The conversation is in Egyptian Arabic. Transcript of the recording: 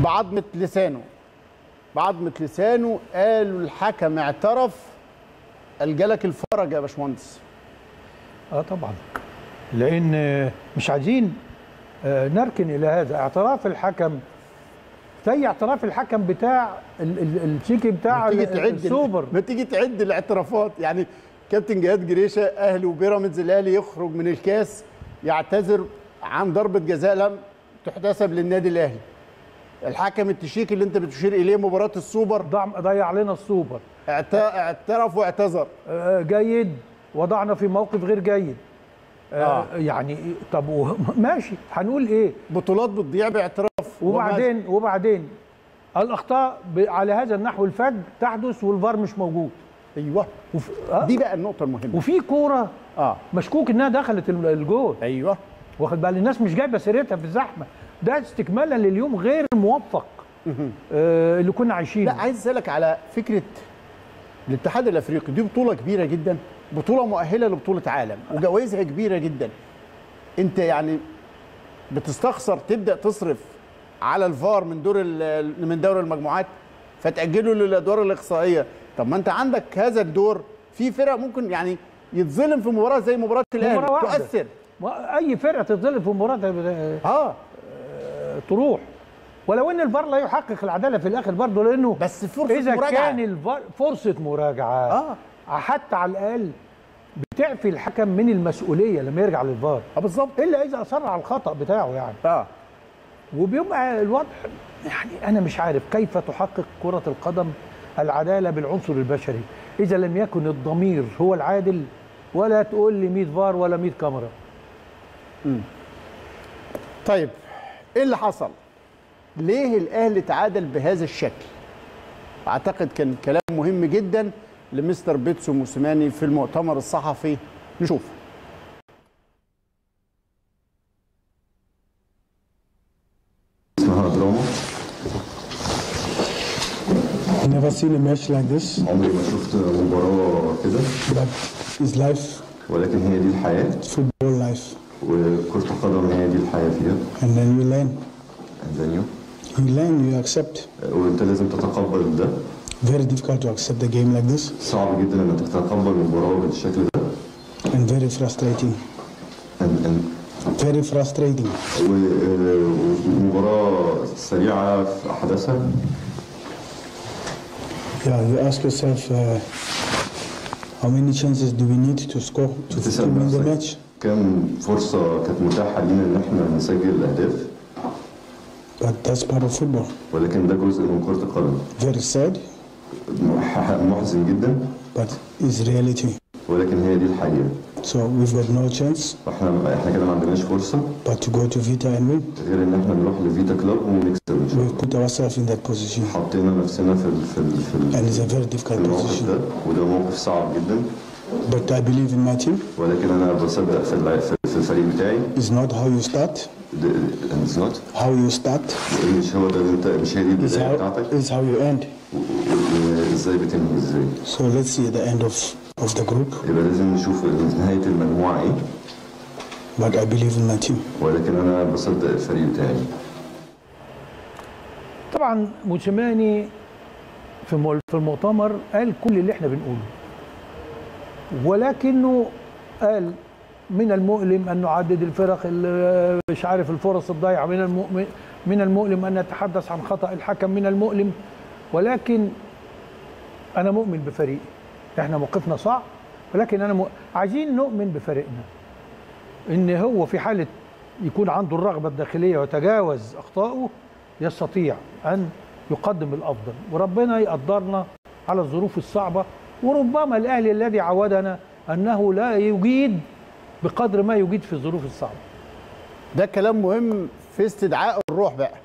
بعضمه لسانه بعضمه لسانه قالوا الحكم اعترف الجلك الفرج يا باشمهندس اه طبعا لان آه، مش عايزين آه، نركن الى هذا اعتراف الحكم زي اعتراف الحكم بتاع ال- ال- الشيكي بتاع ما تيجي ال- تعد السوبر ما تيجي تعد الاعترافات يعني كابتن جهاد جريشه اهلي وبيراميدز الاهلي يخرج من الكاس يعتذر عن ضربه جزاء لم تحتسب للنادي الاهلي الحكم التشيكي اللي انت بتشير اليه مباراه السوبر ضع- ضيع لنا السوبر اعت- اعترف واعتذر آه، جيد وضعنا في موقف غير جيد آه. آه. يعني طب و- ماشي هنقول ايه بطولات بتضيع باعتراف وبعدين وبعدين الاخطاء ب- على هذا النحو الفج تحدث والفار مش موجود ايوه وف... آه. دي بقى النقطه المهمه وفي كوره اه مشكوك انها دخلت ال- الجول ايوه واخد بال الناس مش جايبه سيرتها في الزحمه ده استكمالا لليوم غير موفق آه اللي كنا عايشينه لا عايز اسالك على فكره الاتحاد الافريقي دي بطوله كبيره جدا بطوله مؤهله لبطوله عالم وجوائزها كبيره جدا انت يعني بتستخسر تبدا تصرف على الفار من دور ال- من دور المجموعات فتاجله للادوار الاقصائيه طب ما انت عندك هذا الدور في فرق ممكن يعني يتظلم في مباراه زي مباراه الاهلي مباراة واحدة. تؤثر اي فرقه تتظلم في مباراه آه، اه تروح ولو ان الفار لا يحقق العداله في الاخر برضه لانه بس فرصه اذا مراجعه كان الفار فرصه مراجعه اه حتى على الاقل بتعفي الحكم من المسؤوليه لما يرجع للفار اه بالظبط الا اذا اصر على الخطا بتاعه يعني اه وبيبقى الوضع يعني انا مش عارف كيف تحقق كره القدم العداله بالعنصر البشري اذا لم يكن الضمير هو العادل ولا تقول لي 100 فار ولا 100 كاميرا طيب ايه اللي حصل؟ ليه الاهلي تعادل بهذا الشكل؟ اعتقد كان كلام مهم جدا لمستر بيتسو موسيماني في المؤتمر الصحفي نشوف اسمها دراما Never seen a match like this, عمري ما شفت مباراة كده but it's life, ولكن هي دي الحياة football life. وكرة القدم هي دي الحياة فيها And then you learn. And then you You learn, you accept. وانت لازم تتقبل ده Very difficult to accept a game like this, صعب جدا انك تتقبل مباراة بالشكل ده and very frustrating. and, and Very frustrating. و- ومباراة سريعة في أحداثها Yeah, you ask yourself, uh, how many chances do we need to score to, to بتسأل win the نفسك match? كم فرصة كانت متاحة لينا إن إحنا نسجل الأهداف But that's part of football. ولكن ده جزء من كرة القدم Very sad, مح- محزن جدا but it's reality. ولكن هي دي الحقيقة So we've got no chance فاحنا احنا كده ما عندناش فرصة but to go to Vita and win. غير ان احنا نروح لفيتا كلوب ونكسب ان شاء الله We've put ourselves in that position, حطينا نفسنا في ال في ال في, ال and it's a very في difficult الموقف ده position. وده موقف صعب جدا But I believe in my team. ولكن انا بصدق في الع- في في الفريق بتاعي It's not how you start, اتس نوت how you start مش هو ده اللي انت مش هي دي is البدايه how, بتاعتك is how you end. و- و- وازاي بتنهي ازاي So let's see the end of, of the group. يبقى لازم نشوف نهايه المجموعه ايه But I believe in my team. ولكن انا بصدق الفريق بتاعي طبعا موسيماني في مو- في المؤتمر قال كل اللي احنا بنقوله ولكنه قال من المؤلم ان نعدد الفرق اللي مش عارف الفرص الضايعه من المؤمن من المؤلم ان نتحدث عن خطا الحكم من المؤلم ولكن انا مؤمن بفريقي احنا موقفنا صعب ولكن انا م... عايزين نؤمن بفريقنا ان هو في حاله يكون عنده الرغبه الداخليه ويتجاوز اخطائه يستطيع ان يقدم الافضل وربنا يقدرنا على الظروف الصعبه وربما الاهلي الذي عودنا انه لا يجيد بقدر ما يجيد في الظروف الصعبه ده كلام مهم في استدعاء الروح بقى